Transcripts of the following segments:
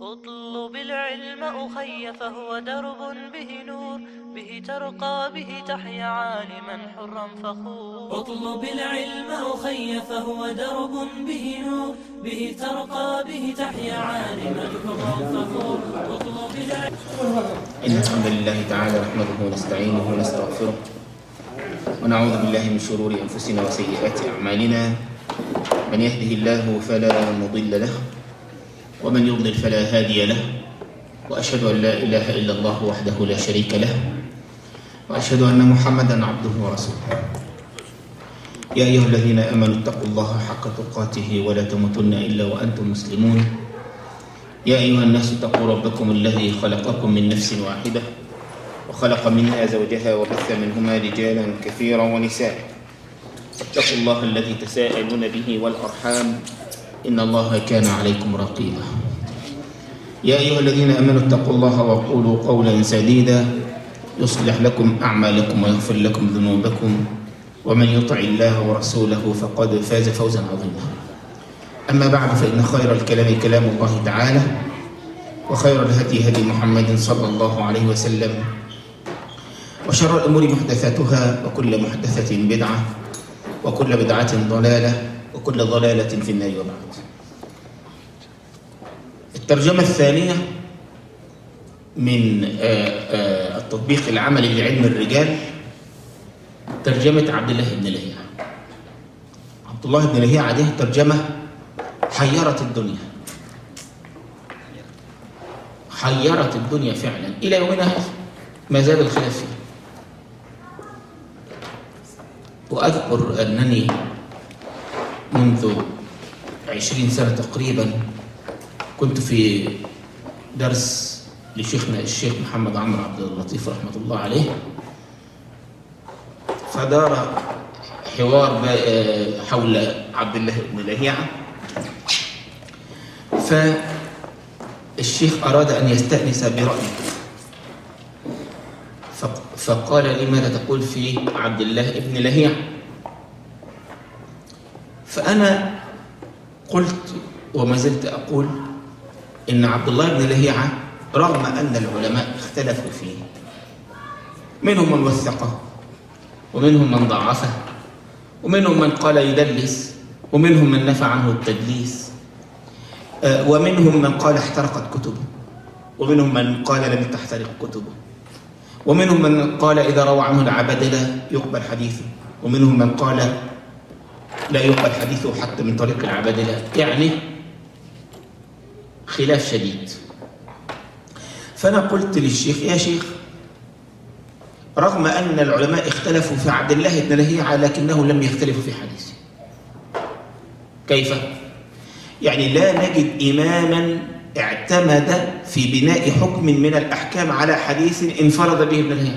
اطلب العلم أخي فهو درب به نور به ترقى به تحيا عالما حرا فخور اطلب العلم أخي فهو درب به نور به ترقى به تحيا عالما حرا فخور اطلب العلم إن الحمد لله تعالى نحمده ونستعينه ونستغفره ونعوذ بالله من شرور أنفسنا وسيئات أعمالنا من يهده الله فلا مضل له ومن يضلل فلا هادي له وأشهد أن لا إله إلا الله وحده لا شريك له وأشهد أن محمدا عبده ورسوله يا أيها الذين آمنوا اتقوا الله حق تقاته ولا تموتن إلا وأنتم مسلمون يا أيها الناس اتقوا ربكم الذي خلقكم من نفس واحدة وخلق منها زوجها وبث منهما رجالا كثيرا ونساء اتقوا الله الذي تساءلون به والأرحام إن الله كان عليكم رقيبا يا أيها الذين آمنوا اتقوا الله وقولوا قولا سديدا يصلح لكم أعمالكم ويغفر لكم ذنوبكم ومن يطع الله ورسوله فقد فاز فوزا عظيما أما بعد فإن خير الكلام كلام الله تعالى وخير الهدي هدي محمد صلى الله عليه وسلم وشر الأمور محدثاتها وكل محدثة بدعة وكل بدعة ضلالة وكل ضلالة في النار وبعد الترجمة الثانية من التطبيق العملي لعلم الرجال ترجمة عبد الله بن لهيعة عبد الله بن لهيعة دي ترجمة حيرت الدنيا حيرت الدنيا فعلا إلى يومنا هذا ما زال الخلاف فيها وأذكر أنني منذ عشرين سنة تقريبا كنت في درس لشيخنا الشيخ محمد عمرو عبد اللطيف رحمة الله عليه فدار حوار حول عبد الله بن لهيعة فالشيخ أراد أن يستأنس برأيي فقال لي ماذا تقول في عبد الله بن لهيعة فأنا قلت وما زلت أقول إن عبد الله بن لهيعة رغم أن العلماء اختلفوا فيه منهم من وثقه ومنهم من ضعفه ومنهم من قال يدلس ومنهم من نفى عنه التدليس ومنهم من قال احترقت كتبه ومنهم من قال لم تحترق كتبه ومنهم من قال إذا روى عنه العبدلة يقبل حديثه ومنهم من قال لا يقبل حديثه حتى من طريق العبادلة يعني خلاف شديد فأنا قلت للشيخ يا شيخ رغم أن العلماء اختلفوا في عبد الله بن لهيعة لكنه لم يختلفوا في حديثه كيف؟ يعني لا نجد إماما اعتمد في بناء حكم من الأحكام على حديث انفرد به ابن لهيعة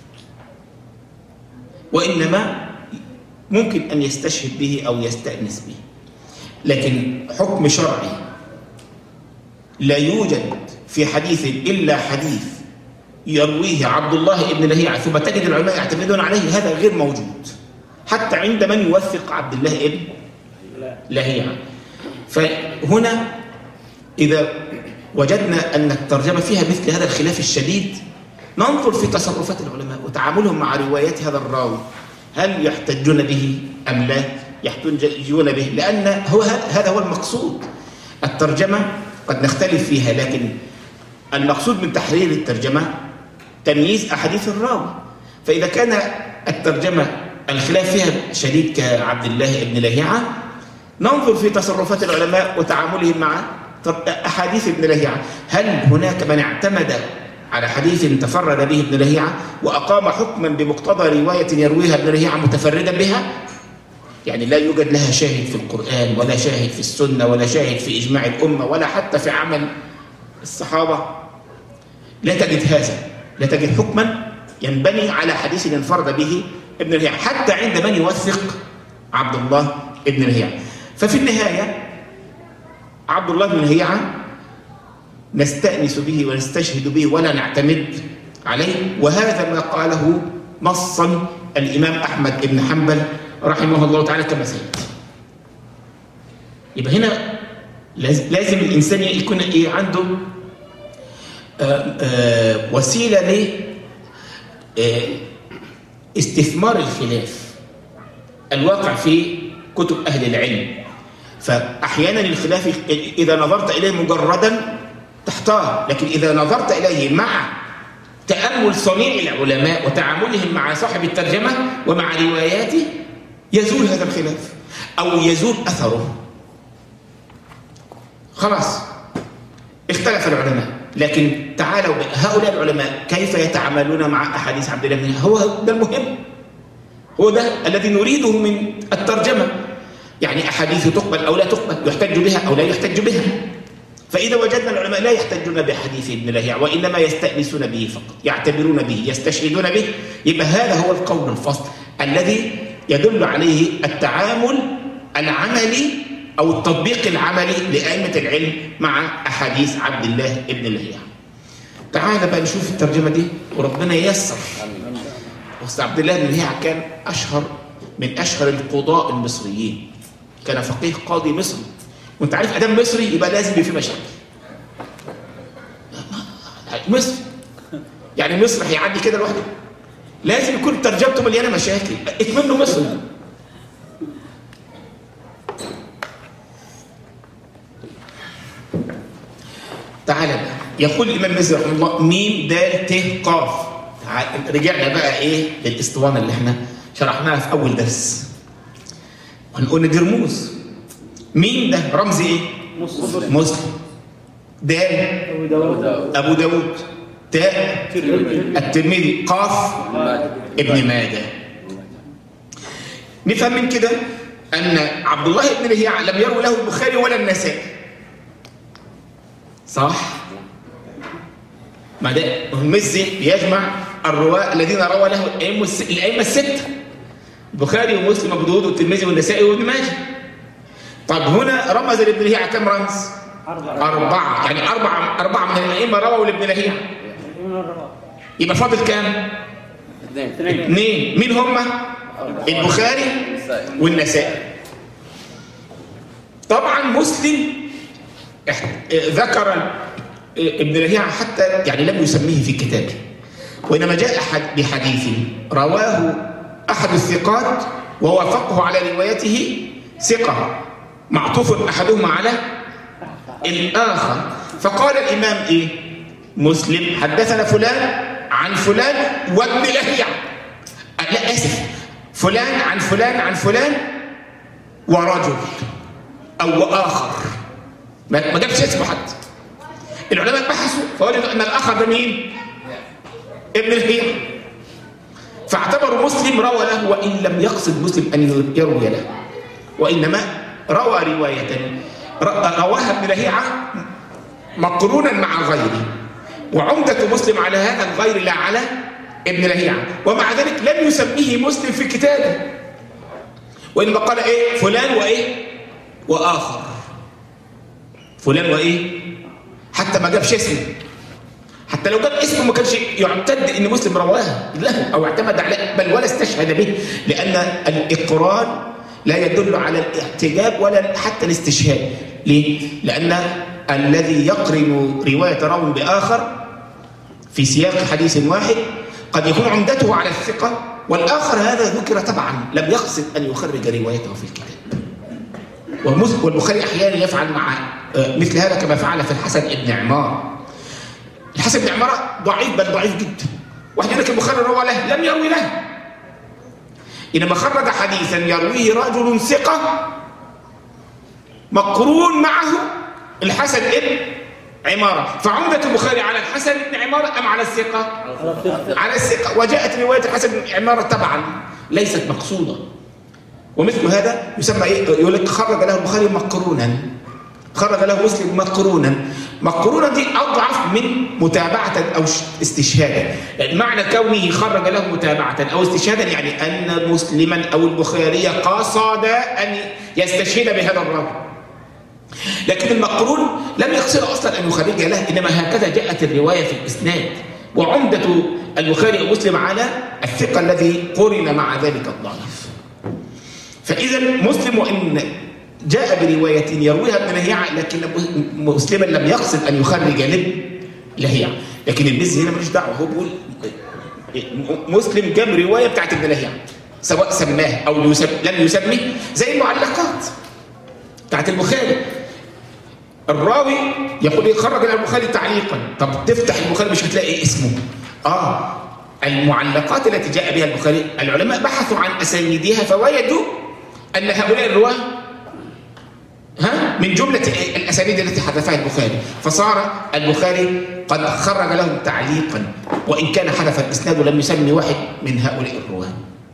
وإنما ممكن أن يستشهد به أو يستأنس به لكن حكم شرعي لا يوجد في حديث إلا حديث يرويه عبد الله بن لهيعة ثم تجد العلماء يعتمدون عليه هذا غير موجود حتى عند من يوثق عبد الله بن لهيعة فهنا إذا وجدنا أن الترجمة فيها مثل هذا الخلاف الشديد ننظر في تصرفات العلماء وتعاملهم مع روايات هذا الراوي هل يحتجون به أم لا يحتجون به لأن هو هذا هو المقصود الترجمة قد نختلف فيها لكن المقصود من تحرير الترجمة تمييز أحاديث الراوي فإذا كان الترجمة الخلاف فيها شديد كعبد الله بن لهيعة ننظر في تصرفات العلماء وتعاملهم مع أحاديث ابن لهيعة هل هناك من اعتمد على حديث تفرد به ابن لهيعة وأقام حكما بمقتضى رواية يرويها ابن لهيعة متفردا بها يعني لا يوجد لها شاهد في القرآن ولا شاهد في السنة ولا شاهد في إجماع الأمة ولا حتى في عمل الصحابة لا تجد هذا لا تجد حكما ينبني على حديث انفرد به ابن لهيعة حتى عند من يوثق عبد الله ابن لهيعة ففي النهاية عبد الله بن لهيعة نستأنس به ونستشهد به ولا نعتمد عليه وهذا ما قاله نصا الإمام أحمد بن حنبل رحمه الله تعالى كما سيأتي يبقى هنا لازم لازم الانسان يكون ايه عنده آه، آه، وسيله ل آه، استثمار الخلاف الواقع في كتب اهل العلم فاحيانا الخلاف اذا نظرت اليه مجردا تحتار لكن اذا نظرت اليه مع تامل صنيع العلماء وتعاملهم مع صاحب الترجمه ومع رواياته يزول هذا الخلاف او يزول اثره خلاص اختلف العلماء لكن تعالوا هؤلاء العلماء كيف يتعاملون مع احاديث عبد الله بن هو ده المهم هو ده الذي نريده من الترجمه يعني احاديث تقبل او لا تقبل يحتج بها او لا يحتج بها فاذا وجدنا العلماء لا يحتجون بحديث ابن لهيع وانما يستانسون به فقط يعتبرون به يستشهدون به يبقى هذا هو القول الفصل الذي يدل عليه التعامل العملي أو التطبيق العملي لأئمة العلم مع أحاديث عبد الله ابن اللهيع تعال بقى نشوف الترجمة دي وربنا ييسر بس عبد الله بن اللهيع كان أشهر من أشهر القضاء المصريين كان فقيه قاضي مصري وانت عارف ادام مصري يبقى لازم يبقى في مشاكل مصر يعني مصر هيعدي كده لوحده لازم يكون ترجمته مليانه مشاكل اكمله مصر تعالى بقى يقول الامام مزي رحمه الله ميم دال ت قاف تعال- رجعنا بقى ايه للاسطوانه اللي احنا شرحناها في اول درس هنقول إن دي رموز ميم ده رمز ايه مسلم دال ابو داود تاء الترمذي قاف ابن ماجه نفهم من كده ان عبد الله بن لهيعة لم يروي له البخاري ولا النسائي صح ما ده المزي بيجمع الرواة الذين روى له الائمه الس- الائمه السته البخاري ومسلم وابو داود والترمذي والنسائي وابن ماجه طب هنا رمز لابن لهيعة كم رمز؟ أربعة يعني أربعة أربعة من الأئمة رووا لابن لهيعة يبقى فاضل كام؟ اثنين مين هم؟ البخاري والنسائي طبعا مسلم اح- ذكر ابن لهيعة حتى يعني لم يسميه في كتابه وإنما جاء أحد بحديث رواه أحد الثقات ووافقه على روايته ثقة معطوف أحدهما على الآخر فقال الإمام إيه مسلم حدثنا فلان عن فلان وابن لهيعة أه، لا آسف فلان عن فلان عن فلان ورجل أو وآخر ما ما جابش اسمه حد العلماء بحثوا فوجدوا أن الآخر ده مين؟ ابن لهيعة فاعتبروا مسلم روى له وإن لم يقصد مسلم أن يروي له وإنما روى رواية ر- رواها ابن لهيعة مقرونا مع غيره وعمدة مسلم على هذا الغير لا على ابن لهيعة ومع ذلك لم يسميه مسلم في كتابه وإنما قال إيه فلان وإيه وآخر فلان وإيه حتى ما جابش اسمه حتى لو جاب اسمه ما كانش يعتد ان مسلم رواه له او اعتمد عليه بل ولا استشهد به لان الاقرار لا يدل على الاحتجاب ولا حتى الاستشهاد ليه؟ لان الذي يقرن روايه راو باخر في سياق حديث واحد قد يكون عمدته على الثقه والاخر هذا ذكر تبعا لم يقصد ان يخرج روايته في الكتاب ومس- والبخاري احيانا يفعل مع آه، مثل هذا كما فعل في الحسن بن عمار الحسن بن عمارة ضعيف بل ضعيف جدا واحد يقول لك البخاري روى له لم يروي له إنما خرج حديثا يرويه رجل ثقة مقرون معه الحسن ابن عمارة فعمدة البخاري على الحسن بن عمارة أم على الثقة؟ على الثقة وجاءت رواية الحسن بن عمارة تبعا ليست مقصودة ومثل هذا يسمى ايه يقول لك خرج له البخاري مقرونا خرج له مسلم مقرونا مقرونا دي اضعف من متابعه او ش- استشهادا معنى كونه خرج له متابعه او استشهادا يعني ان مسلما او البخاري قصد ان يستشهد بهذا الرجل لكن المقرون لم يقصد اصلا ان يخرج له انما هكذا جاءت الروايه في الاسناد وعمده البخاري ومسلم على الثقه الذي قرن مع ذلك الضعيف فإذا مسلم وإن جاء برواية يرويها ابن لهيعة لكن مسلما لم يقصد أن يخرج لابن لهيعة لكن المزي هنا ملوش دعوة هو بيقول مسلم جاب رواية بتاعت ابن لهيعة سواء سماه أو يسم لم يسمي زي المعلقات بتاعت البخاري الراوي يقول إيه خرج البخاري تعليقا طب تفتح البخاري مش هتلاقي اسمه اه المعلقات التي جاء بها البخاري العلماء بحثوا عن اسانيدها فوجدوا ان هؤلاء الرواه ها من جمله الاسانيد التي حذفها البخاري فصار البخاري قد خرج لهم تعليقا وان كان حذف الاسناد ولم يسمي واحد من هؤلاء الرواه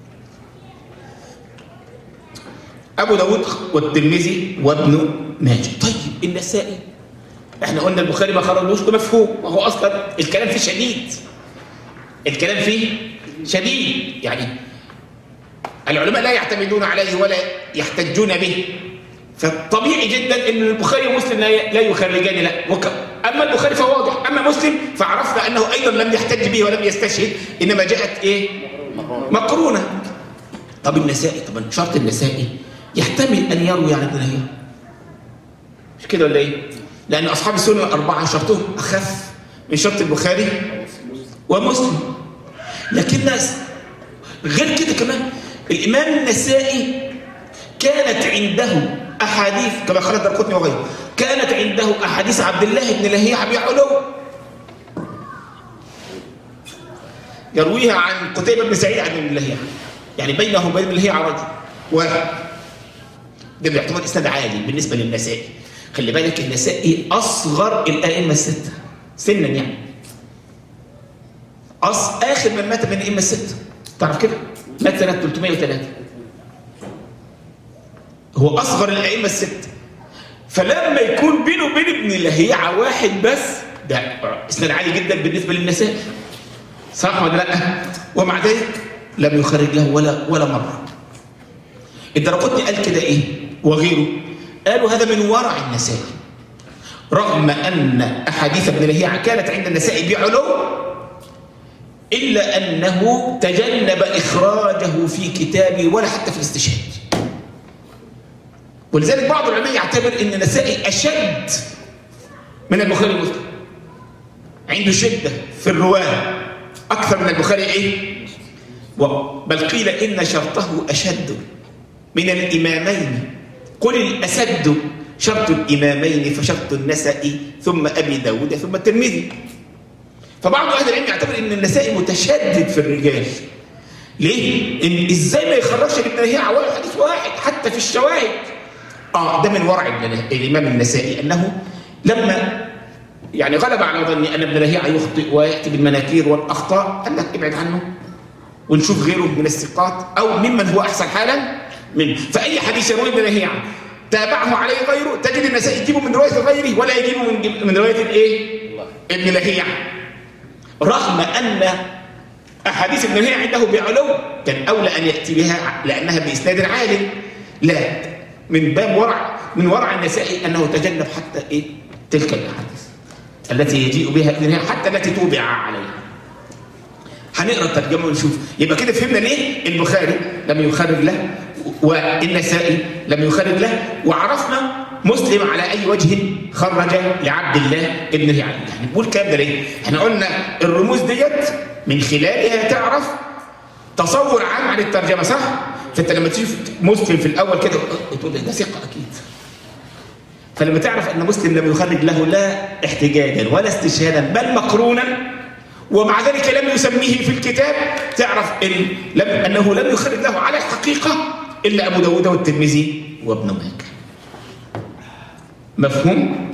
ابو داود والترمذي وابن ماجه طيب النسائي احنا قلنا البخاري ما خرجوش بمفهوم وهو اصلا الكلام فيه شديد الكلام فيه شديد يعني العلماء لا يعتمدون عليه ولا يحتجون به فطبيعي جدا ان البخاري ومسلم لا يخرجان لا وك... اما البخاري فواضح اما مسلم فعرفنا انه ايضا لم يحتج به ولم يستشهد انما جاءت ايه مقرونه طب النسائي طب شرط النسائي يحتمل ان يروي عن ابن لهيعه مش كده ولا ايه لان اصحاب السنه الاربعه شرطهم اخف من شرط البخاري ومسلم لكن ناس غير كده كمان الامام النسائي كانت عنده احاديث كما خرج القطني وغيره كانت عنده احاديث عبد الله بن لهيعه بعلو يرويها عن قتيبة بن سعيد عن ابن لهيعة يعني بينه وبين ابن لهيعة رجل واحد ده بيعتبر اسناد عالي بالنسبة للنسائي خلي بالك النسائي أصغر الأئمة الستة سنا يعني أص... آخر من مات من الأئمة الستة تعرف كده؟ مات سنة 303 هو أصغر الأئمة الستة فلما يكون بينه وبين ابن لهيعة واحد بس ده اسناد عالي جدا بالنسبة للنسائي صح ولا لا ومع ذلك لم يخرج له ولا ولا مره الدرقطني قال كده ايه وغيره قالوا هذا من ورع النسائي رغم ان احاديث ابن لهيعه كانت عند النسائي بعلو الا انه تجنب اخراجه في كتابه ولا حتى في الاستشهاد ولذلك بعض العلماء يعتبر ان النسائي اشد من البخاري ومسلم عنده شده في الرواه أكثر من البخاري إيه؟ بل قيل إن شرطه أشد من الإمامين قل الأسد شرط الإمامين فشرط النسائي ثم أبي داود ثم الترمذي فبعض أهل العلم يعتبر إن النسائي متشدد في الرجال ليه؟ إن إزاي ما يخرجش ابن لهيعة ولا حديث واحد حتى في الشواهد آه ده من ورع الإمام النسائي أنه لما يعني غلب على ظني ان ابن لهيعه يخطئ وياتي بالمناكير والاخطاء قال لك ابعد عنه ونشوف غيره من الثقات او ممن هو احسن حالا منه فاي حديث يروي ابن لهيعه تابعه عليه غيره تجد النسائي يجيبه من روايه غيره ولا يجيبه من من روايه الايه؟ ابن لهيعه رغم ان احاديث ابن لهيعه عنده بعلو كان اولى ان ياتي بها لانها باسناد عالي لا من باب ورع من ورع النسائي انه تجنب حتى ايه؟ تلك الاحاديث التي يجيء بها ابن لهيعة حتى التي توبع عليها هنقرا الترجمه ونشوف يبقى كده فهمنا ليه البخاري لم يخرج له والنسائي لم يخرج له وعرفنا مسلم على اي وجه خرج لعبد الله ابن لهيعة يعني بقول الكلام ده ليه؟ احنا قلنا الرموز ديت من خلالها تعرف تصور عام عن الترجمه صح؟ فانت لما تشوف مسلم في الاول كده تقول ده ثقه اكيد فلما تعرف أن مسلم لم يخرج له لا احتجاجا ولا استشهادا بل مقرونا ومع ذلك لم يسميه في الكتاب تعرف إن لم أنه لم يخرج له على الحقيقة إلا أبو داود والترمذي وابن ماجه مفهوم؟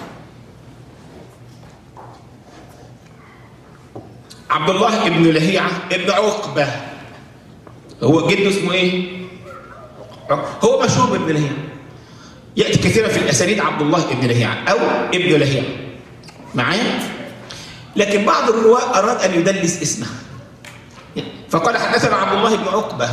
عبد الله بن لهيعة ابن عقبة هو جده اسمه ايه؟ هو مشهور بابن لهيعة يأتي كثيرا في الأسانيد عبد الله ابن لهيعة أو ابن لهيعة معايا؟ لكن بعض الرواة أراد أن يدلس اسمه فقال حدثنا عبد الله بن عقبة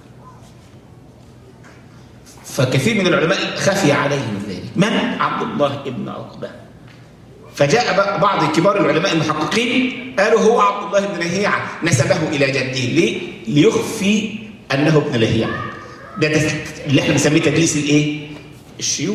فكثير من العلماء خفي عليهم ذلك من عبد الله بن عقبة فجاء بعض كبار العلماء المحققين قالوا هو عبد الله بن لهيعة نسبه إلى جده ليه؟ ليخفي أنه ابن لهيعة ده اللي احنا بنسميه تدليس الايه؟ الشيوخ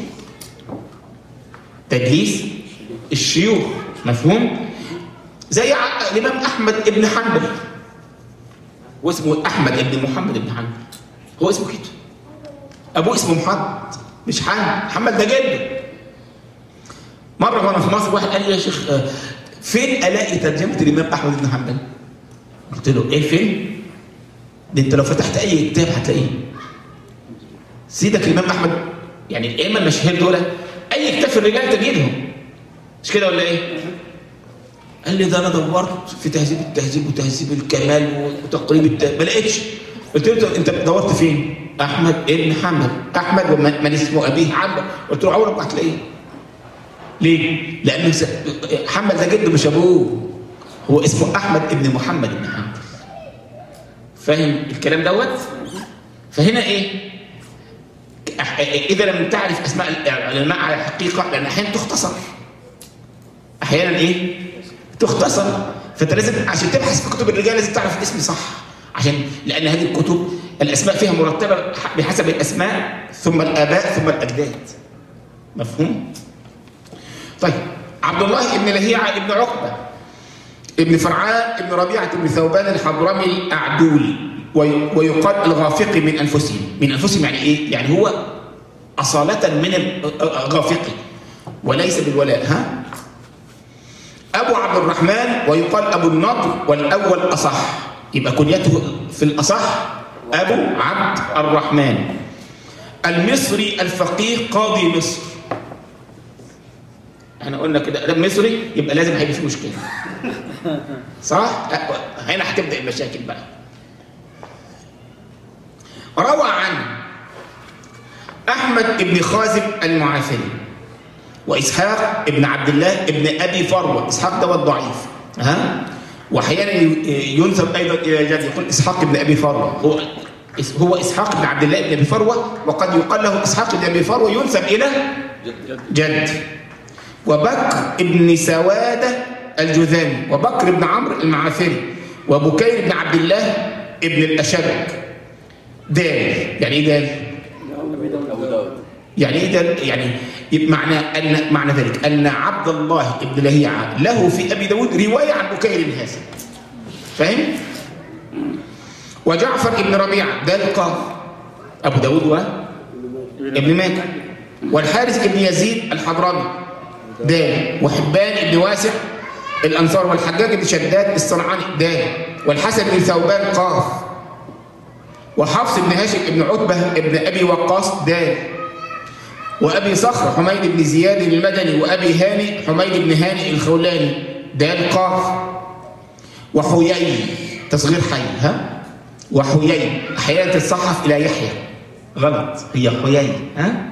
تدليس الشيوخ مفهوم زي ع- الامام احمد ابن حنبل هو اسمه احمد ابن محمد ابن حنبل هو اسمه كده ابوه اسمه محمد مش حنبل محمد ده جده مره وانا في مصر واحد قال لي يا شيخ آه، فين الاقي ترجمه الامام احمد بن حنبل قلت له ايه فين ده انت لو فتحت اي كتاب هتلاقيه سيدك الامام احمد يعني الائمه المشاهير دول اي كتاب في الرجال تجدهم مش كده ولا ايه قال لي ده انا دورت في تهذيب التهذيب وتهذيب الكمال وتقريب التهذيب ما لقيتش قلت له انت دورت فين احمد ابن حنبل احمد ومن من اسمه ابيه حنبل قلت له عمرك ما هتلاقيه ليه لان س- حنبل ده جده مش ابوه هو اسمه احمد ابن محمد بن حنبل فاهم الكلام دوت فهنا ايه أح- اذا لم تعرف اسماء العلماء على الحقيقه لان احيانا تختصر احيانا ايه تختصر فانت لازم عشان تبحث في كتب الرجال لازم تعرف الاسم صح عشان لان هذه الكتب الاسماء فيها مرتبه بحسب الاسماء ثم الاباء ثم الاجداد مفهوم طيب عبد الله بن لهيعه بن عقبه ابن فرعان ابن ربيعه بن ثوبان الحضرمي الاعدولي وي- ويقال الغافقي من انفسهم من انفسهم يعني ايه يعني هو اصاله من الغافقي وليس بالولاء ها أبو عبد الرحمن ويقال أبو النضر والأول أصح يبقى كنيته في الأصح أبو عبد الرحمن المصري الفقيه قاضي مصر احنا قلنا كده ده مصري يبقى لازم هيبقى في مشكله صح هنا هتبدا المشاكل بقى روى عنه احمد بن خازم المعافري واسحاق ابن عبد الله ابن ابي فروه اسحاق دوت ضعيف ها واحيانا ينسب ايضا الى جد يقول اسحاق ابن ابي فروه هو هو اسحاق بن عبد الله بن ابي فروه وقد يقال له اسحاق بن ابي فروه ينسب الى جد وبكر ابن سواده الجذامي وبكر بن عمرو المعافري وبكير بن عبد الله ابن الاشد دال يعني ايه دال؟ يعني ايه دال؟ يعني معنى ان معنى ذلك ان عبد الله بن لهيعه له في ابي داود روايه عن بكير هذا فاهم؟ وجعفر بن ربيعه ده القاف ابو داود و ابن ماجه والحارث بن يزيد الحضرمي دال وحبان بن واسع الانصار والحجاج بن شداد الصنعاني دال والحسن بن ثوبان قاف وحفص بن هاشم بن عتبه بن ابي وقاص دال وابي صخر حميد بن زياد المدني وابي هاني حميد بن هاني الخولاني دال قاف وحيي تصغير حي ها وحيي احيانا تتصحف الى يحيى غلط هي حيي ها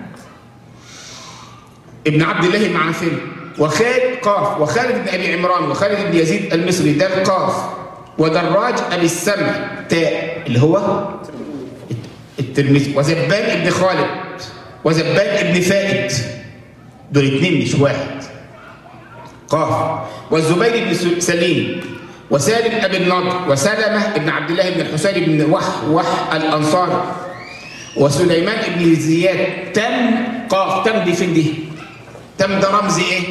ابن عبد الله المعافري وخالد قاف وخالد بن ابي عمران وخالد بن يزيد المصري دال قاف ودراج ابي السمع تاء اللي هو الترمذي وزبان ابن خالد وزبان ابن فائد دول اتنين مش واحد قاف والزبير بن سليم وسالم ابن النضر وسلمه بن عبد الله بن الحسين بن وح وح الانصاري وسليمان بن زياد تم قاف تم دي فين دي؟ تم ده رمز ايه؟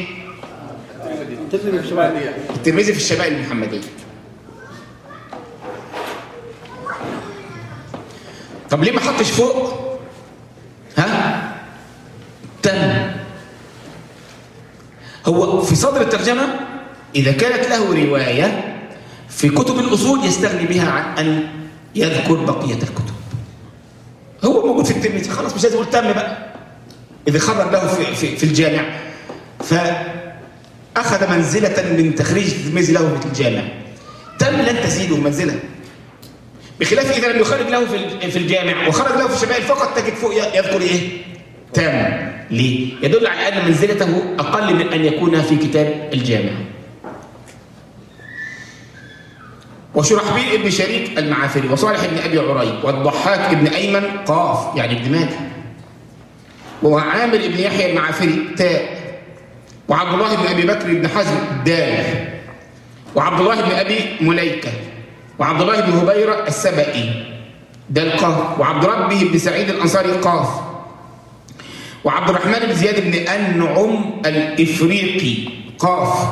الترمذي في الشمائل المحمديه طب ليه ما حطش فوق؟ ها؟ تم هو في صدر الترجمه اذا كانت له روايه في كتب الاصول يستغني بها عن ان يذكر بقيه الكتب هو موجود في الترمذي خلاص مش لازم يقول تم بقى إذا خرج له في, في, في الجامع فأخذ منزلة من تخريج التلميذ له في الجامع تم لن تزيده منزلة بخلاف إذا لم يخرج له في في الجامع وخرج له في الشمائل فقط تجد فوق يذكر إيه؟ تام ليه؟ يدل على أن منزلته أقل من أن يكون في كتاب الجامع وشرحبيل ابن شريك المعافري وصالح بن أبي عريب والضحاك ابن أيمن قاف يعني ابن ماجه وعامر بن يحيى المعافري تاء وعبد الله بن ابي بكر بن حزم دال وعبد الله بن ابي مليكه وعبد الله بن هبيره السبئي دال قاف وعبد ربه بن سعيد الانصاري قاف وعبد الرحمن بن زياد بن أنعم الإفريقي قاف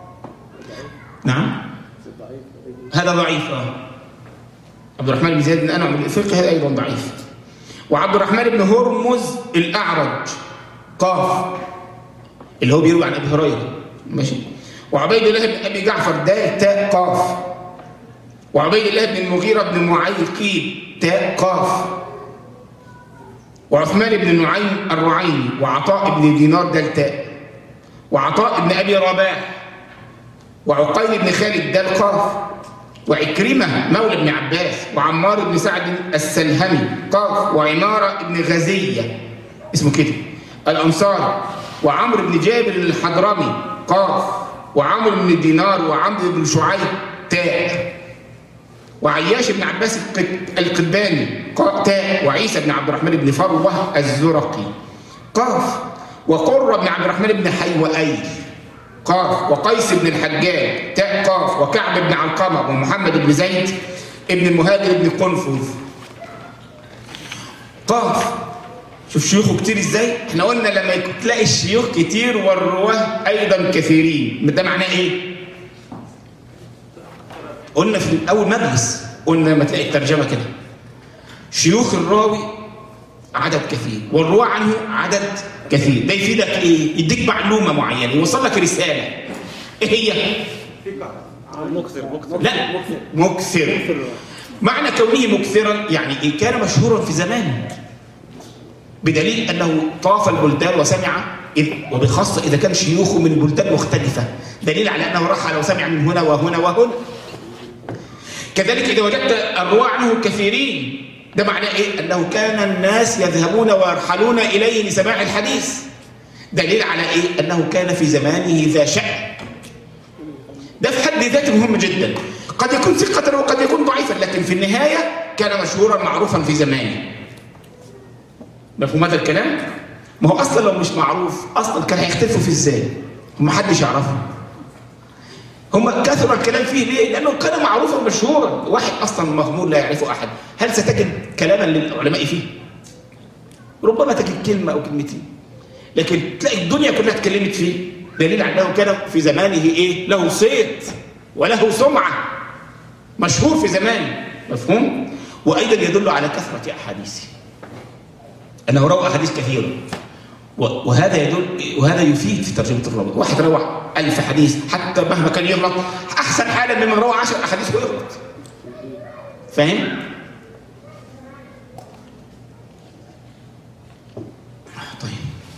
نعم هذا ضعيف آه. عبد الرحمن بن زياد بن أنعم الإفريقي هذا أيضا ضعيف وعبد الرحمن بن هرمز الأعرج قاف اللي هو بيروي عن أبي هريرة ماشي وعبيد الله بن أبي جعفر دال تاء قاف وعبيد الله بن المغيرة بن معيقيب تاء قاف وعثمان بن نعيم الرعيني وعطاء بن دينار دال تاء وعطاء بن أبي رباح وعقيل بن خالد دال قاف وعكرمة مولى بن عباس وعمار بن سعد السلهمي قاف وعمارة بن غزية اسمه كده الأنصار وعمرو بن جابر الحضرمي قاف وعمرو بن دينار وعمرو بن شعيب تاء وعياش بن عباس القد- القدباني قا- تاء وعيسى بن عبد الرحمن بن فروة الزرقي قاف وقرة بن عبد الرحمن بن حيوأيل قاف وقيس بن الحجاج تاء قاف وكعب بن علقمة ومحمد بن زيد ابن المهاجر بن قنفذ قاف شوف شيوخه كتير ازاي احنا قلنا لما يكون- تلاقي الشيوخ كتير والرواه ايضا كثيرين ده معناه ايه قلنا في اول مجلس قلنا لما تلاقي الترجمه كده شيوخ الراوي عدد كثير والرواه عنه عدد كثير ده يفيدك ايه يديك معلومه معينه يوصل لك رساله ايه هي مكثر مكثر لا مكثر معنى كونه مكثرا يعني إيه؟ كان مشهورا في زمانه بدليل انه طاف البلدان وسمع إذ- وبخاصه اذا كان شيوخه من بلدان مختلفه دليل على انه رحل وسمع من هنا وهنا وهنا كذلك اذا وجدت الرواه عنه كثيرين ده معناه ايه انه كان الناس يذهبون ويرحلون اليه لسماع الحديث دليل على ايه انه كان في زمانه ذا شأن ده في حد ذاته مهم جدا قد يكون ثقة وقد يكون ضعيفا لكن في النهاية كان مشهورا معروفا في زمانه مفهوم هذا الكلام؟ ما هو اصلا لو مش معروف اصلا كان هيختفوا فيه ازاي؟ وما حدش يعرفه هم كثر الكلام فيه ليه؟ لانه كان معروفا مشهورا واحد اصلا مغمور لا يعرفه احد هل ستجد كلاما للعلماء فيه؟ ربما تجد كلمه او كلمتين لكن تلاقي الدنيا كلها اتكلمت فيه دليل على انه كان في زمانه ايه؟ له صيت وله سمعه مشهور في زمانه مفهوم؟ وايضا يدل على كثره احاديثه انه روى احاديث كثيره و- وهذا يدل وهذا يفيد في ترجمه الراوي واحد روى ألف حديث حتى مهما كان يغلط احسن حالا ممن روى عشر احاديث ويغلط فاهم طيب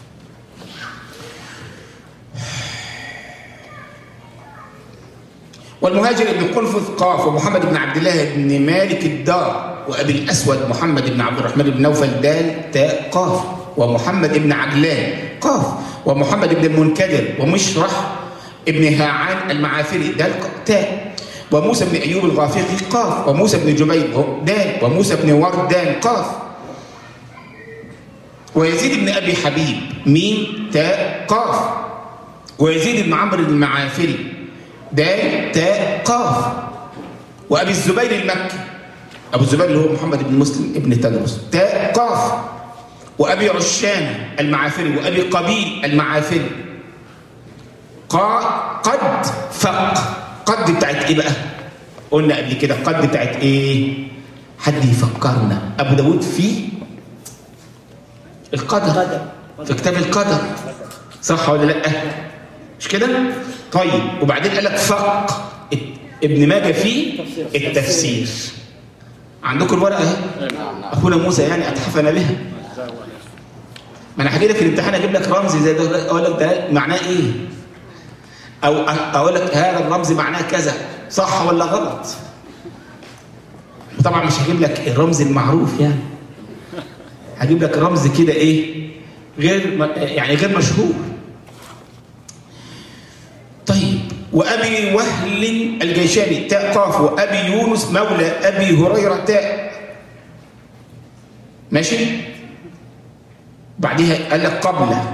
والمهاجر بن قنفذ قاف ومحمد بن عبد الله بن مالك الدار وابي الاسود محمد بن عبد الرحمن بن نوفل دال تاء قاف ومحمد بن عجلان قاف ومحمد بن المنكدر ومشرح ابن هاعان المعافري دال تاء وموسى بن ايوب الغافقي قاف وموسى بن جبير دال وموسى بن وردان قاف ويزيد بن ابي حبيب ميم تاء قاف ويزيد بن عمرو المعافري دال تاء قاف وابي الزبير المكي ابو الزبير اللي هو محمد بن مسلم ابن تدرس تاء قاف وابي عشان المعافري وابي قبيل المعافري قا قد فق قد بتاعت ايه بقى قلنا قبل كده قد بتاعت ايه حد يفكرنا ابو داود في القدر في كتاب القدر صح ولا لا مش كده طيب وبعدين قال لك فق ابن ماجه في التفسير عندكم الورقه اهي اخونا موسى يعني اتحفنا بها ما انا هجي لك في الامتحان اجيب لك رمز زي ده اقول لك ده معناه ايه او اقول لك هذا الرمز معناه كذا صح ولا غلط طبعا مش هجيب لك الرمز المعروف يعني هجيب لك رمز كده ايه غير يعني غير مشهور طيب وابي وهل الجيشاني تاء قاف وابي يونس مولى ابي هريره تاء ماشي بعدها قال لك قبله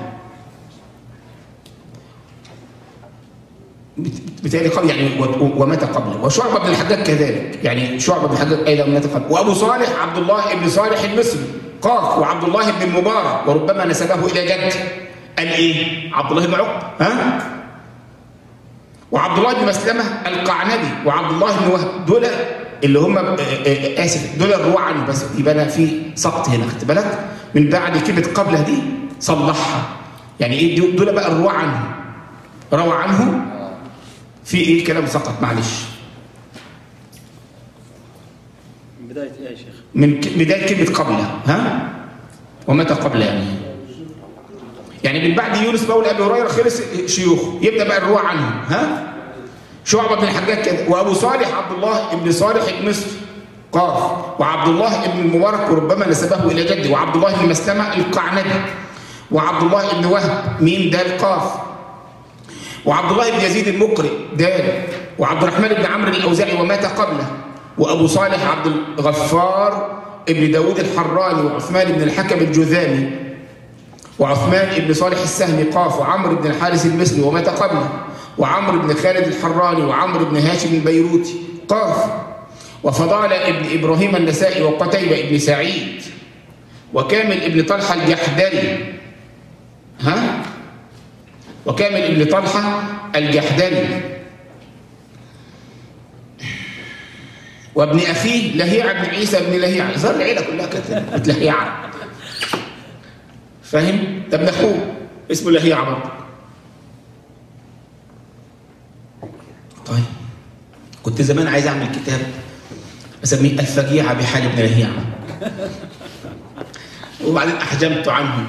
بالتالي قبل يعني ومات قبله وشعبة بن الحجاج كذلك يعني شعبة بن الحجاج ايضا مات قبله وابو صالح عبد الله بن صالح المصري قاف وعبد الله بن المبارك وربما نسبه الى جد قال ايه عبد الله بن عقبه ها وعبد الله بن مسلمه القعنبي وعبد الله بن وهب دول اللي هم آه، آه، اسف دول الرواه عنه بس يبقى انا في سقط هنا خدت بالك من بعد كلمه قبله دي صلحها يعني ايه دول- دول بقى الرواه عنه روى عنه في ايه كلام سقط معلش من بداية إيه يا شيخ؟ من ك- بدايه كلمه قبله ها ومتى قبل يعني يعني من بعد يونس مولى ابي هريره خلص شيوخ يبدا بقى الرواه عنه ها شعبه بن الحجاج كده وابو صالح عبد الله بن صالح المصري قاف وعبد الله بن المبارك وربما نسبه الى جده وعبد الله بن مسلمه القعنبي وعبد الله بن وهب ميم دال قاف وعبد الله بن يزيد المقرئ دال وعبد الرحمن بن عمرو الاوزاعي ومات قبله وابو صالح عبد الغفار ابن داود الحراني وعثمان بن الحكم الجذامي وعثمان بن صالح السهمي قاف وعمرو بن الحارث المصري ومات قبله وعمرو بن خالد الحراني وعمرو بن هاشم البيروتي قاف وفضالة ابن إبراهيم النسائي وقتيبة ابن سعيد وكامل ابن طلحة الجحدري ها وكامل ابن طلحة الجحدري وابن أخيه لهيع بن عيسى بن لهيع ظهر العيلة كلها كانت لهيعة فاهم؟ طب أخوه اسمه لهيعة برضه طيب كنت زمان عايز أعمل كتاب أسميه الفجيعة بحال ابن لهيعة وبعدين أحجمت عنه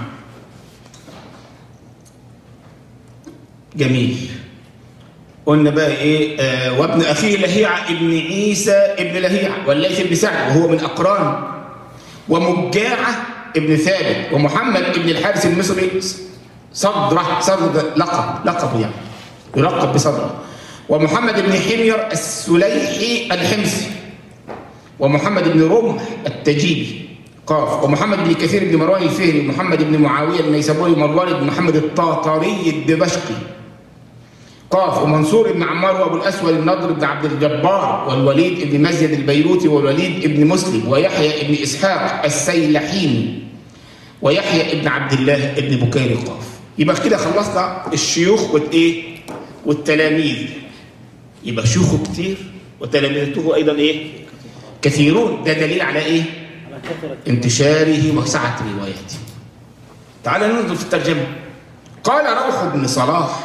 جميل قلنا بقى ايه آه وابن اخيه لهيعة ابن عيسى ابن لهيعة والليث بن سعد وهو من اقران ومجاعة ابن ثابت ومحمد ابن الحارث المصري صدره صدر لقب لقب يعني يلقب بصدره ومحمد بن حمير السليحي الحمصي ومحمد بن رمح التجيبي قاف ومحمد بن كثير بن مروان الفهري ومحمد بن معاويه النيسابوري ومروان بن محمد الطاطري الدمشقي قاف ومنصور بن عمار وابو الاسود النضر بن عبد الجبار والوليد بن مزيد البيروتي والوليد بن مسلم ويحيى بن اسحاق السيلحيني ويحيى بن عبد الله بن بكير قاف يبقى كده خلصنا الشيوخ والايه والتلاميذ يبقى شيوخه كتير وتلاميذته ايضا ايه كثيرون ده دليل على ايه على كثرة انتشاره وسعة روايته تعال ننظر في الترجمة قال روح بن صلاح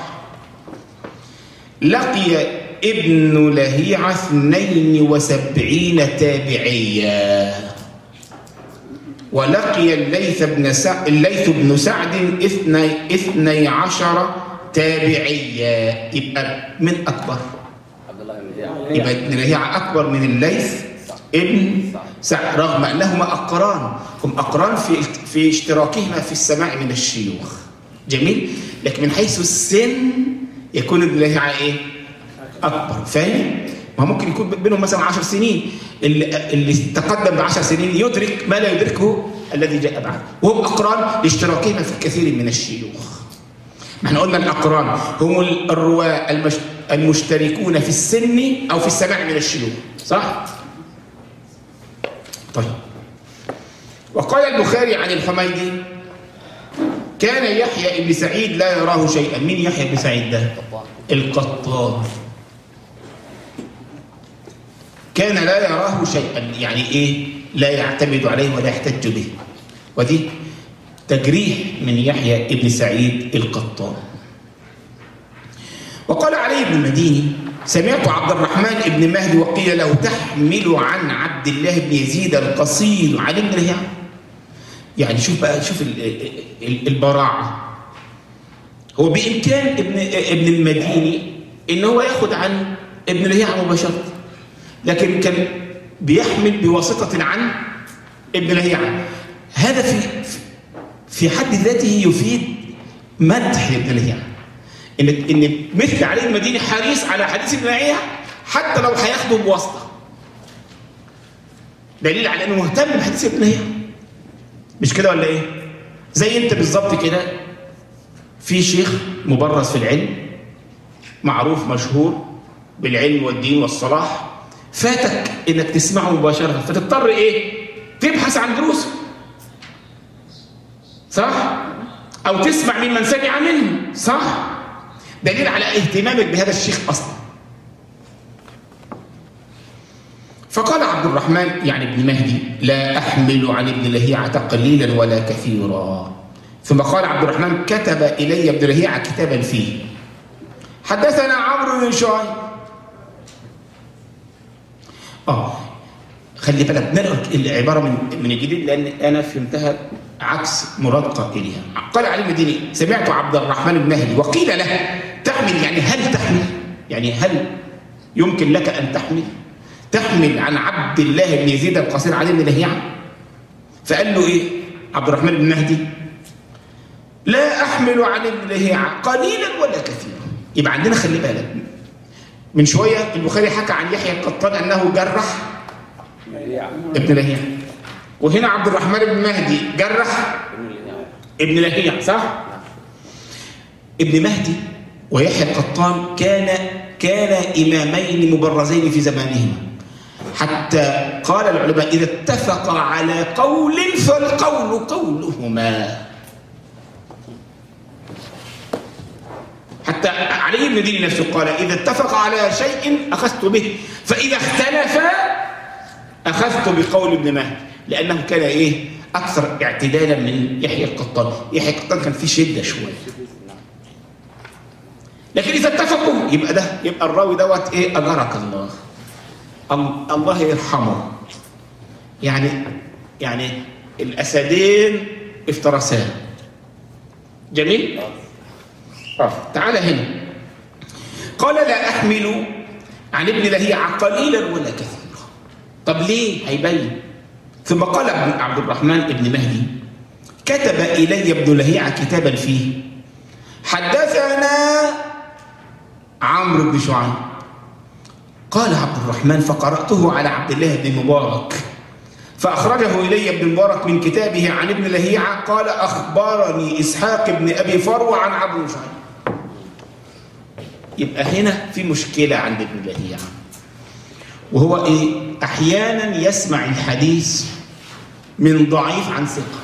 لقي ابن لهيعة اثنين وسبعين تابعيا ولقي الليث بن سعد الليث بن سعد اثني, اثني عشر تابعيا يبقى من أكبر عبد الله بن زياد يبقى ابن لهيعة أكبر من الليث ابن سعد رغم أنهما أقران هم أقران في في اشتراكهما في السماع من الشيوخ جميل لكن من حيث السن يكون ابن لهيعة إيه أكبر فاهم ما ممكن يكون بينهم مثلا 10 سنين اللي, اللي تقدم ب 10 سنين يدرك ما لا يدركه الذي جاء بعده وهم أقران لاشتراكهما في الكثير من الشيوخ ما احنا قلنا الأقران هم الرواة المش... المشتركون في السن أو في السماع من الشيوخ صح؟ طيب وقال البخاري عن الحميدي كان يحيى بن سعيد لا يراه شيئا مين يحيى بن سعيد ده؟ القطان كان لا يراه شيئا يعني ايه لا يعتمد عليه ولا يحتج به ودي تجريح من يحيى بن سعيد القطان وقال علي بن المديني سمعت عبد الرحمن بن مهدي وقيل له تحمل عن عبد الله بن يزيد القصير عن ابن لهيعة يعني شوف بقى شوف ال- ال- البراعة هو بإمكان ابن ابن المديني إن هو ياخد عن ابن لهيعة مباشرة لكن كان بيحمل بواسطة عن ابن لهيعة هذا في في حد ذاته يفيد مدح ابن لهيعة ان ان مثل علي المديني حريص على حديث ابن لهيعة حتى لو هياخده بواسطة دليل على انه مهتم بحديث ابن لهيعة مش كده ولا ايه زي انت بالظبط كده في شيخ مبرز في العلم معروف مشهور بالعلم والدين والصلاح فاتك انك تسمعه مباشره فتضطر ايه تبحث عن دروسه صح او تسمع ممن سمع منه صح دليل على اهتمامك بهذا الشيخ اصلا فقال عبد الرحمن يعني ابن مهدي لا احمل عن ابن لهيعه قليلا ولا كثيرا ثم قال عبد الرحمن كتب الي ابن لهيعه كتابا فيه حدثنا عمرو بن شعيب اه خلي بالك نقرا العباره من من الجديد لان انا فهمتها عكس مراد قائلها قال علي المديني سمعت عبد الرحمن بن مهدي وقيل له تحمل يعني هل تحمل يعني هل يمكن لك ان تحمل تحمل عن عبد الله بن يزيد القصير علي بن لهيعه فقال له ايه عبد الرحمن بن مهدي لا احمل عن ابن لهيعه قليلا ولا كثيرا يبقى عندنا خلي بالك من شويه البخاري حكى عن يحيى القطان انه جرح ابن لهيعه وهنا عبد الرحمن بن مهدي جرح ابن لهيعه صح ابن مهدي ويحيى القطان كان كان امامين مبرزين في زمانهما حتى قال العلماء اذا اتفقا على قول فالقول قولهما حتى علي بن دين نفسه قال اذا اتفق على شيء اخذت به فاذا اختلفا اخذت بقول ابن مهدي لانه كان ايه اكثر اعتدالا من يحيى القطان يحيى القطان كان فيه شده شويه لكن اذا اتفقوا يبقى ده يبقى الراوي دوت ايه اجرك الله ال- الله يرحمه يعني يعني الاسدين افترسان جميل اه تعالى هنا قال لا احمل عن ابن لهيعه قليلا ولا كثيرا طب ليه هيبين ثم قال ابن عبد الرحمن ابن مهدي كتب الي ابن لهيعه كتابا فيه حدثنا عمرو بن شعيب قال عبد الرحمن فقرأته على عبد الله بن مبارك فأخرجه إلي ابن مبارك من كتابه عن ابن لهيعة قال أخبرني إسحاق بن أبي فروة عن عبد بن شعيب يبقى هنا في مشكلة عند ابن لهيعة وهو إيه؟ أحيانا يسمع الحديث من ضعيف عن ثقة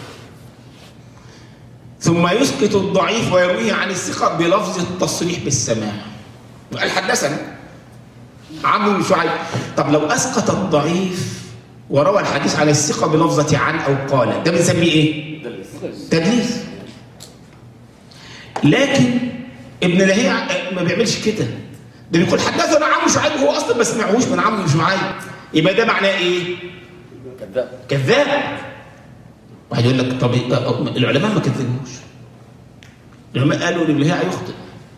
ثم يسقط الضعيف ويرويه عن الثقة بلفظ التصريح بالسماع وقال حدثنا عمرو بن شعيب طب لو اسقط الضعيف وروى الحديث على الثقه بلفظه عن او قال ده بنسميه ايه تدليس لكن ابن لهيع ما بيعملش كده ده بيقول حدثنا عمرو شعيب وهو اصلا ما سمعهوش من عمرو بن شعيب يبقى ده معناه ايه كذاب كذاب واحد يقول لك طب العلماء ما كذبوش العلماء قالوا ان ابن لهيع يخطئ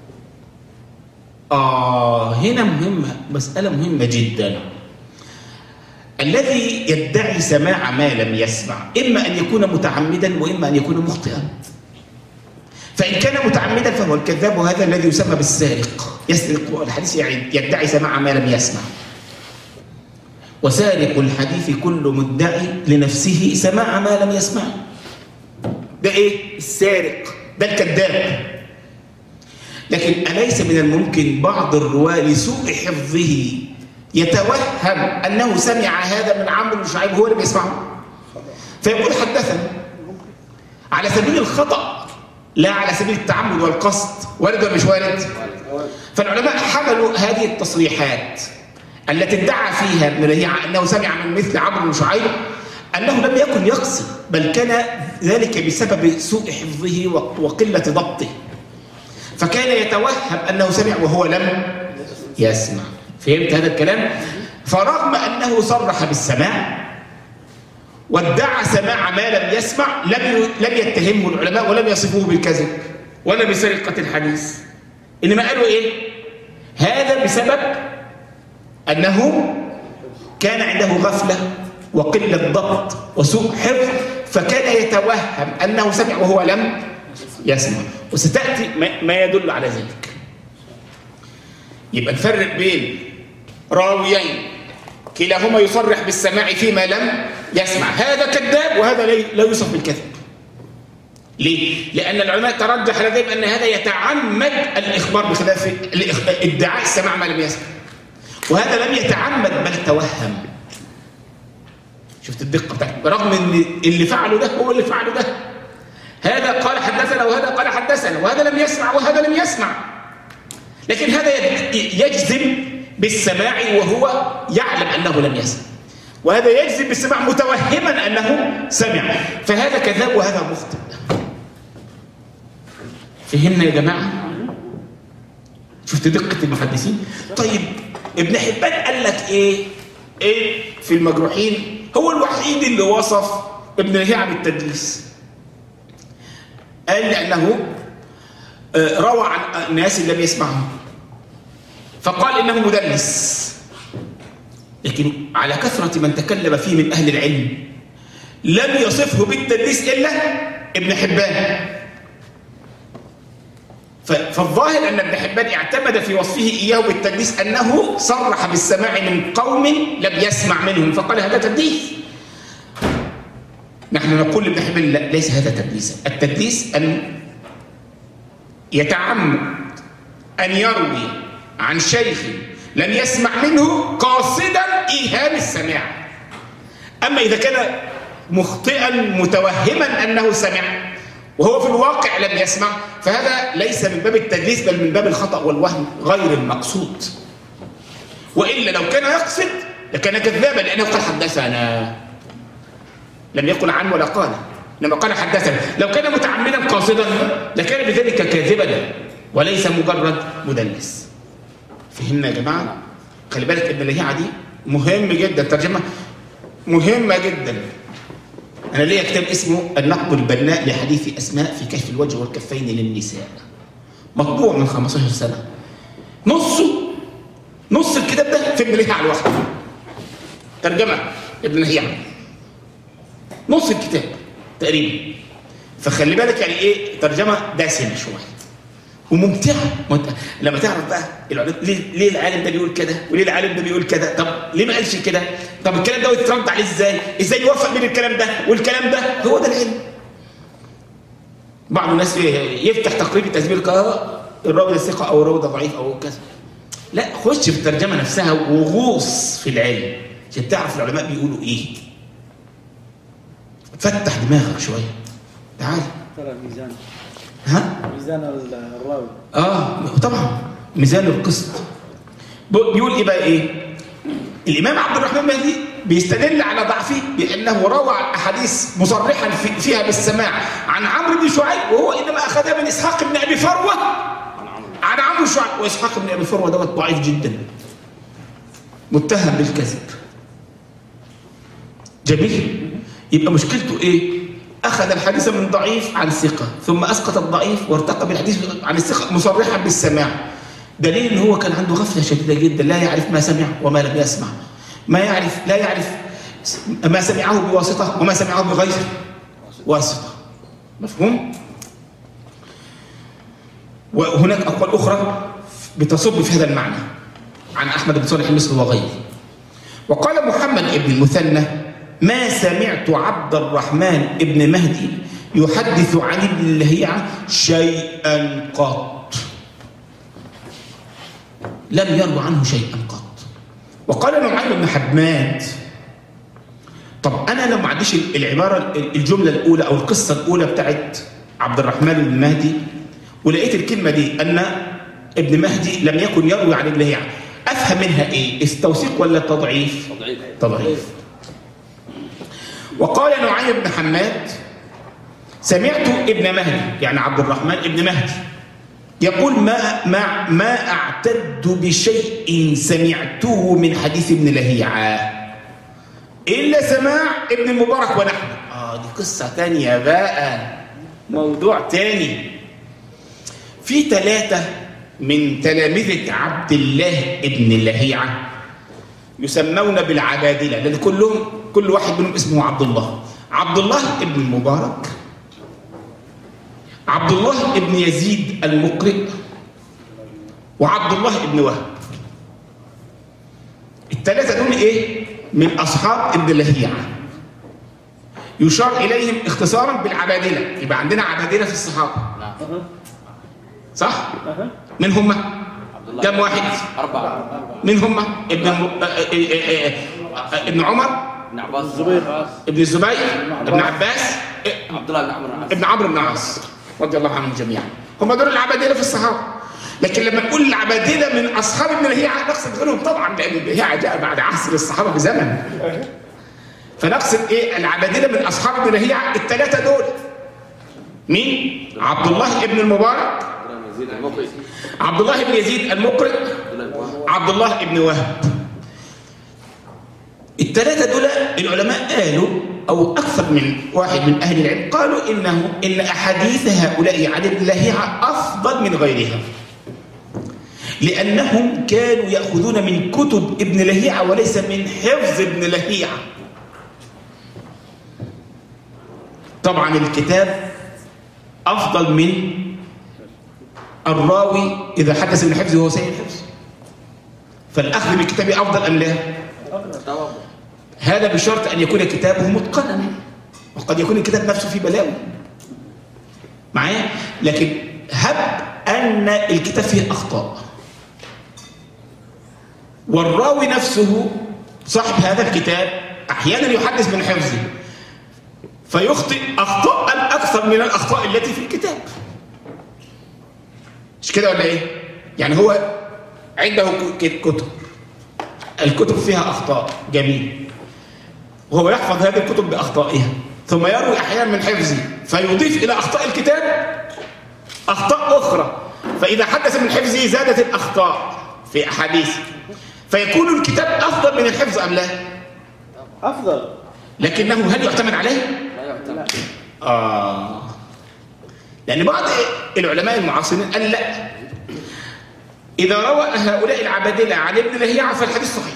آه هنا مهمة مسألة مهمة جدا الذي يدعي سماع ما لم يسمع إما أن يكون متعمدا وإما أن يكون مخطئا فإن كان متعمدا فهو الكذاب وهذا الذي يسمى بالسارق يسرق الحديث يعني يدعي سماع ما لم يسمع وسارق الحديث كل مدعي لنفسه سماع ما لم يسمع ده ايه السارق ده الكذاب لكن أليس من الممكن بعض الرواة لسوء حفظه يتوهم أنه سمع هذا من عمرو بن شعيب هو اللي بيسمعه فيقول حدثنا على سبيل الخطأ لا على سبيل التعمد والقصد وارد ولا مش وارد فالعلماء حملوا هذه التصريحات التي ادعى فيها ابن لهيعة أنه سمع من مثل عمرو بن شعيب أنه لم يكن يقصد بل كان ذلك بسبب سوء حفظه وقلة ضبطه فكان يتوهم أنه سمع وهو لم يسمع فهمت هذا الكلام؟ فرغم أنه صرح بالسماع وادعى سماع ما لم يسمع لم لم يتهمه العلماء ولم يصفوه بالكذب ولا بسرقة الحديث إنما قالوا إيه؟ هذا بسبب أنه كان عنده غفلة وقلة ضبط وسوء حفظ فكان يتوهم أنه سمع وهو لم يسمع وستأتي ما يدل على ذلك يبقى نفرق بين راويين كلاهما يصرح بالسماع فيما لم يسمع هذا كذاب وهذا لا يوصف بالكذب ليه؟ لأن العلماء ترجح لديهم أن هذا يتعمد الإخبار بخلاف ادعاء السماع ما لم يسمع وهذا لم يتعمد بل توهم شفت الدقة بتاعته رغم ان اللي فعله ده هو اللي فعله ده هذا قال حدثنا وهذا قال حدثنا وهذا لم يسمع وهذا لم يسمع لكن هذا يجزم بالسماع وهو يعلم أنه لم يسمع وهذا يجزم بالسماع متوهما أنه سمع فهذا كذاب وهذا مخطئ فهمنا يا جماعة شفت دقة المحدثين طيب ابن حبان قال لك ايه ايه في المجروحين هو الوحيد اللي وصف ابن لهيعة بالتدليس قال لأنه آه، روى عن ناس لم يسمعهم فقال إنه مدلس لكن على كثرة من تكلم فيه من أهل العلم لم يصفه بالتدليس إلا ابن حبان ف- فالظاهر أن ابن حبان اعتمد في وصفه إياه بالتدليس أنه صرح بالسماع من قوم لم يسمع منهم فقال هذا تدليس نحن نقول لابن حبان لا ليس هذا تدليسا التدليس أن يتعمد أن يروي عن شيخ لم يسمع منه قاصدا إيهام السماع أما إذا كان مخطئا متوهما أنه سمع وهو في الواقع لم يسمع فهذا ليس من باب التدليس بل من باب الخطأ والوهم غير المقصود وإلا لو كان يقصد لكان كذابا لأنه قال حدثنا لم يقل عن ولا قال لما قال حدثنا لو كان متعمدا قاصدا لكان بذلك كاذبا وليس مجرد مدلس فهمنا يا جماعه خلي بالك ابن لهيعه دي مهم جدا ترجمه مهمه جدا انا ليا كتاب اسمه النقد البناء لحديث اسماء في كشف الوجه والكفين للنساء مطبوع من 15 سنه نصه نص الكتاب ده في ابن لهيعه لوحده ترجمه ابن لهيعه نص الكتاب تقريبا فخلي بالك يعني ايه ترجمه دسمه شويه وممتعه وانت لما تعرف بقى العلماء ليه, ليه العالم ده بيقول كده وليه العالم ده بيقول كده طب ليه ما قالش كده طب الكلام ده يترد عليه ازاي ازاي يوفق بين الكلام ده والكلام ده هو ده العلم بعض الناس يفتح تقريب التسجيل القراءه الراوي ده ثقه او الراوي ده ضعيف او كذا لا خش في الترجمه نفسها وغوص في العلم عشان تعرف العلماء بيقولوا ايه فتح دماغك شويه تعال ترى ميزان ها ميزان الراوي اه طبعا ميزان القسط ب- بيقول ايه بقى ايه الامام عبد الرحمن المهدي بيستدل على ضعفه بانه روى احاديث مصرحا في فيها بالسماع عن عمرو بن شعيب وهو انما اخذها من اسحاق بن ابي فروه عن عمرو بن شعيب واسحاق بن ابي فروه دوت ضعيف جدا متهم بالكذب جميل يبقى مشكلته ايه اخذ الحديث من ضعيف عن ثقه ثم اسقط الضعيف وارتقى بالحديث عن الثقه مصرحا بالسماع دليل ان هو كان عنده غفله شديده جدا لا يعرف ما سمع وما لم يسمع ما يعرف لا يعرف ما سمعه بواسطه وما سمعه بغير واسطه مفهوم وهناك اقوال اخرى بتصب في هذا المعنى عن احمد بن صالح المصري وغيره وقال محمد بن المثنى ما سمعت عبد الرحمن بن مهدي يحدث عن ابن اللهيعة شيئا قط لم يروى عنه شيئا قط وقال نعيم بن حماد طب انا لو ما عنديش العباره الجمله الاولى او القصه الاولى بتاعت عبد الرحمن بن مهدي ولقيت الكلمه دي ان ابن مهدي لم يكن يروي عن ابن لهيعة افهم منها ايه استوثيق ولا تضعيف تضعيف تضعيف وقال نعيم بن حماد سمعت ابن مهدي يعني عبد الرحمن ابن مهدي يقول ما ما ما اعتد بشيء سمعته من حديث ابن لهيعة الا سماع ابن المبارك ونحن اه دي قصه تانية بقى موضوع تاني في ثلاثه من تلامذه عبد الله ابن لهيعه يسمون بالعبادله لان كلهم كل واحد منهم اسمه عبد الله عبد الله ابن المبارك عبد الله ابن يزيد المقرئ وعبد الله ابن وهب الثلاثه دول ايه من اصحاب ابن لهيعه يشار اليهم اختصارا بالعبادله يبقى عندنا عبادله في الصحابه نعم صح أها. من هم عبد الله كم واحد أربعة من هم ابن الم... آه، آه، آه، آه، ابن عمر ابن عباس الزبير ابن الزبير ابن عباس إيه، عبد الله بن عمرو بن العاص ابن عمرو بن العاص رضي الله عنهم جميعا هم دول العبادله في الصحابه لكن لما نقول العبادله من اصحاب ابن لهيعه نقصد غيرهم طبعا لان ابن لهيعه جاء بعد عصر الصحابه بزمن فنقصد ايه العبادله من اصحاب ابن لهيعه الثلاثه دول مين عبد الله ابن المبارك عبد الله بن يزيد المقري عبد الله بن يزيد المقرئ عبد الله بن وهب عبد الله بن وهب الثلاثة دول العلماء قالوا أو أكثر من واحد من أهل العلم قالوا إنه إن أحاديث هؤلاء عن ابن لهيعة أفضل من غيرها لأنهم كانوا يأخذون من كتب ابن لهيعة وليس من حفظ ابن لهيعة طبعا الكتاب أفضل من الراوي إذا حدث بالحفظ وهو سيء الحفظ فالأخذ بالكتاب أفضل أم لا؟ طبعا هذا بشرط أن يكون كتابه متقنا وقد يكون الكتاب نفسه فيه بلاوي معايا لكن هب أن الكتاب فيه أخطاء والراوي نفسه صاحب هذا الكتاب أحيانا يحدث من حفظه فيخطئ أخطاء أكثر من الأخطاء التي في الكتاب مش كده ولا إيه؟ يعني هو عنده ك- كتب الكتب فيها أخطاء جميل وهو يحفظ هذه الكتب بأخطائها ثم يروي أحيانا من حفظه فيضيف إلى أخطاء الكتاب أخطاء أخرى فإذا حدث من حفظه زادت الأخطاء في أحاديثه فيكون الكتاب أفضل من الحفظ أم لا؟ افضل لكنه هل يعتمد عليه؟ لا يعتمد آه لأن بعض العلماء المعاصرين قال لا إذا روى هؤلاء العبادلة عن ابن لهيعة فالحديث صحيح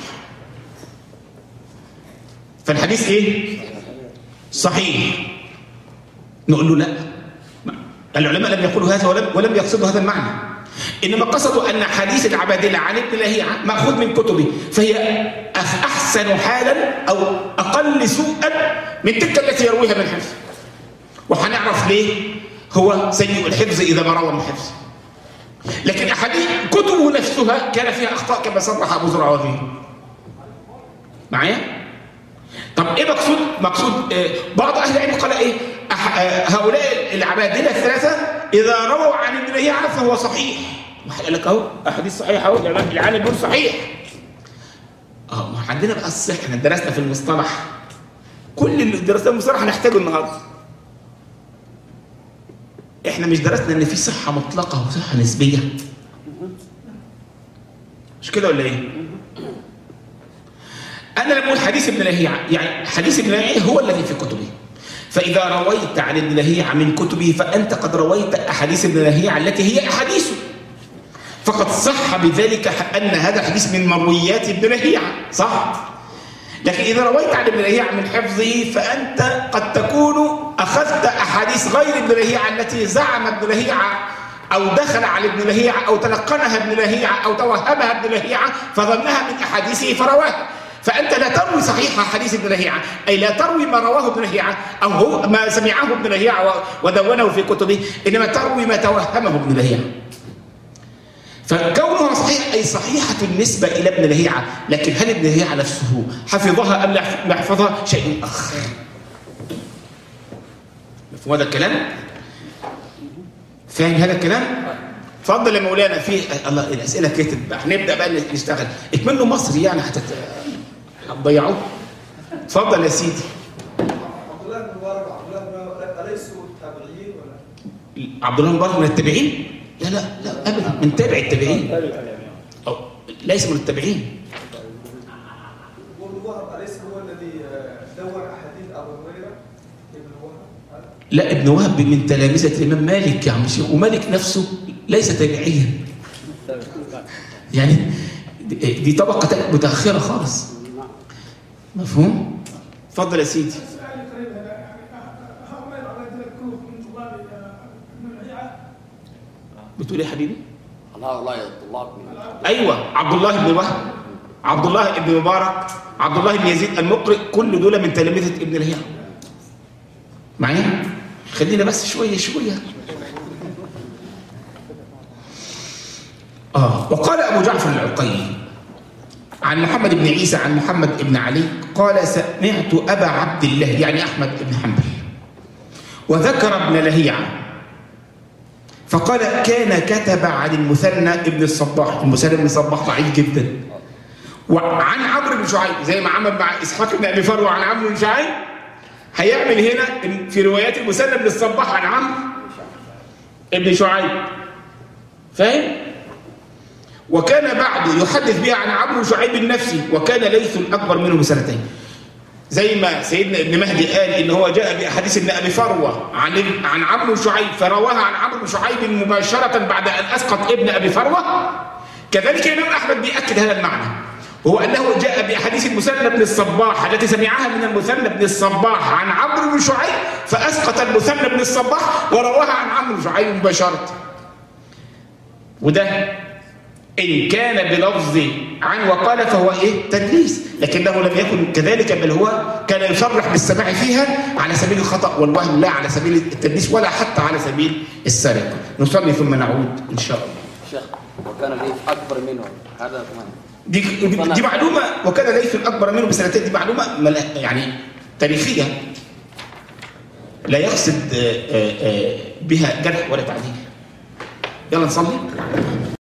فالحديث إيه؟ صحيح نقول له لا العلماء لم يقولوا هذا ولم, ولم يقصدوا هذا المعنى إنما قصدوا أن حديث العبادلة عن ابن لهيعة مأخوذ من كتبه فهي أح- أحسن حالا أو أقل سوءا من تلك التي يرويها من حفظ وهنعرف ليه هو سيء الحفظ إذا ما روى من حفظ لكن أحاديث كتبه نفسها كان فيها أخطاء كما صرح أبو زرع وغيره معايا؟ طب ايه مقصود مقصود آه، بعض اهل العلم قال ايه أح- آه، هؤلاء العبادله الثلاثه اذا رووا عن ابن لهيعه فهو صحيح واحد قال لك اهو احاديث صحيحه اهو العلماء- العالم بيقول صحيح اه ما عندنا بقى الصحه احنا درسنا في المصطلح كل اللي درسناه في المصطلح هنحتاجه النهارده احنا مش درسنا ان في صحه مطلقه وصحه نسبيه مش كده ولا ايه أنا لما أقول حديث ابن لهيعة يعني حديث ابن لهيعة هو الذي في كتبه فإذا رويت عن ابن لهيعة من كتبه فأنت قد رويت أحاديث ابن لهيعة التي هي أحاديثه فقد صح بذلك أن هذا الحديث من مرويات ابن لهيعة صح لكن إذا رويت عن ابن لهيعة من حفظه فأنت قد تكون أخذت أحاديث غير ابن لهيعة التي زعم ابن لهيعة أو دخل على ابن لهيعة أو تلقنها ابن لهيعة أو توهمها ابن لهيعة فظنها من أحاديثه فرواها فأنت لا تروي صحيح حديث ابن لهيعة أي لا تروي ما رواه ابن لهيعة أو هو ما سمعه ابن لهيعة و- ودونه في كتبه إنما تروي ما توهمه ابن لهيعة فكونها صحيح أي صحيحة النسبة إلى ابن لهيعة لكن هل ابن لهيعة نفسه حفظها أم لم يحفظها شيء آخر مفهوم هذا الكلام؟ فاهم هذا الكلام؟ اتفضل يا مولانا في الله الاسئله كتب بقى هنبدا بقى نشتغل اكملوا مصر يعني هتت... هتضيعوه اتفضل يا سيدي عبد الله بن مبارك وعبد الله بن مبارك أليسوا تابعيين ولا؟ عبد الله مبارك من التابعين؟ لا لا لا ابدا من تابع التابعين أو ليس من التابعين وابن وهب أليس هو الذي آه، دون أحاديث أبو هريرة؟ ابن وهب؟ لا ابن وهب من تلامذة الإمام مالك يا عم شيخ ومالك نفسه ليس تابعيا يعني دي دي طبقة متأخرة خالص مفهوم؟ اتفضل يا سيدي سؤالي قريب هؤلاء العباد الكوف من طلاب ابن الهيعة بتقول ايه يا حبيبي؟ الله والله الطلاب من ايوه عبد الله بن وهب عبد الله بن مبارك عبد الله بن يزيد المقرئ كل دول من تلامذة ابن لهيعة معايا؟ خلينا بس شوية شوية آه وقال أبو جعفر العقيلي عن محمد بن عيسى عن محمد بن علي قال سمعت أبا عبد الله يعني أحمد بن حنبل وذكر ابن لهيعة فقال كان كتب عن المثنى ابن الصباح المثنى ابن الصباح ضعيف جدا وعن عمرو بن شعيب زي ما عمل مع اسحاق بن ابي فروه عن عمرو بن شعيب هيعمل هنا في روايات المثنى بن الصباح عن عمرو ابن شعيب فاهم وكان بعد يحدث بها عن عمرو بن شعيب النفسي وكان ليث الاكبر منه بسنتين زي ما سيدنا ابن مهدي قال ان هو جاء باحاديث ابن ابي فروه عن عن عمرو بن شعيب فرواها عن عمرو بن شعيب مباشره بعد ان اسقط ابن ابي فروه كذلك الامام احمد بياكد هذا المعنى وهو انه جاء باحاديث المثنى بن الصباح التي سمعها من المثنى بن الصباح عن عمرو بن شعيب فاسقط المثنى بن الصباح ورواها عن عمرو بن شعيب مباشره وده إن كان بلفظ عن وقال فهو إيه؟ تدليس لكنه لم يكن كذلك بل هو كان يصرح بالسماع فيها على سبيل الخطأ والوهم لا على سبيل التدليس ولا حتى على سبيل السرقة نصلي ثم نعود إن شاء الله شيخ وكان ليث اكبر منه هذا كمان دي, دي, دي معلومة وكان ليث الأكبر منه بسنتين دي معلومة ملا- يعني تاريخية لا يقصد آه، آه، آه، بها جرح ولا تعديل يلا نصلي